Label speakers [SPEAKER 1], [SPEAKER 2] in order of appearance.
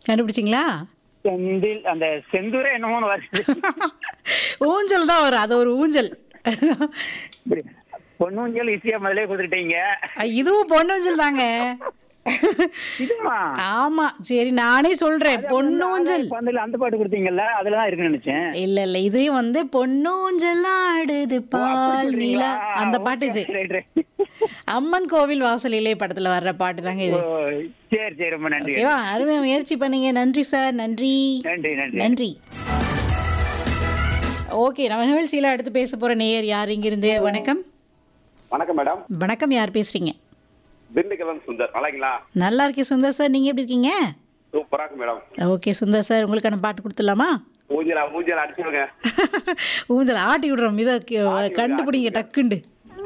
[SPEAKER 1] கண்டுபிடிச்சிங்களா
[SPEAKER 2] செந்தில் அந்த செந்தூரே என்னமோன்னு வருது
[SPEAKER 1] ஊஞ்சல் தான் வரும் அது ஒரு ஊஞ்சல்
[SPEAKER 2] இப்படி பொண்ணுஞ்சல் ஈஸியா முதலே கொடுத்துட்டீங்க
[SPEAKER 1] அஹ், இதுவும் பொன்னூஞ்சல் தாங்க
[SPEAKER 2] இதுமா
[SPEAKER 1] ஆமா சரி நானே சொல்றேன் பொன்னூஞ்சல்
[SPEAKER 2] பந்தல அந்த பாட்டு கொடுத்தீங்கல்ல அதுலதான் இருக்குன்னு நினைச்சேன்
[SPEAKER 1] இல்ல இல்ல இதையும் வந்து பொன்னூஞ்சல் ஆடுது பால் நிலா அந்த பாட்டு இது
[SPEAKER 2] ரைட் ரைட்
[SPEAKER 1] அம்மன் கோவில் வாசலிலே படத்துல வர்ற பாட்டு தாங்க இது
[SPEAKER 2] ஓ, சரி சரி ரொம்ப நன்றி
[SPEAKER 1] ஓகேவா அருமையா முயற்சி பண்ணீங்க நன்றி சார் நன்றி
[SPEAKER 2] நன்றி நன்றி
[SPEAKER 1] நன்றி ஓகே நம்ம நிகழ்ச்சியில அடுத்து பேச போற நேயர் யார் இங்கிருந்து வணக்கம்
[SPEAKER 3] வணக்கம் மேடம்
[SPEAKER 1] வணக்கம் யார் பேசுறீங்க
[SPEAKER 3] திண்டுக்கல் சுந்தர் நல்லாங்களா
[SPEAKER 1] நல்லா இருக்கேன் சுந்தர் சார் நீங்க எப்படி இருக்கீங்க
[SPEAKER 3] சூப்பரா இருக்கு மேடம்
[SPEAKER 1] ஓகே சுந்தர் சார் உங்களுக்கான பாட்டு கொடுத்துடலாமா
[SPEAKER 3] மூஞ்சில மூஞ்சில அடிச்சுடுங்க
[SPEAKER 1] ஊஞ்சல் ஆட்டி விடுறோம் இதை கண்டுபிடிங்க டக்குண்டு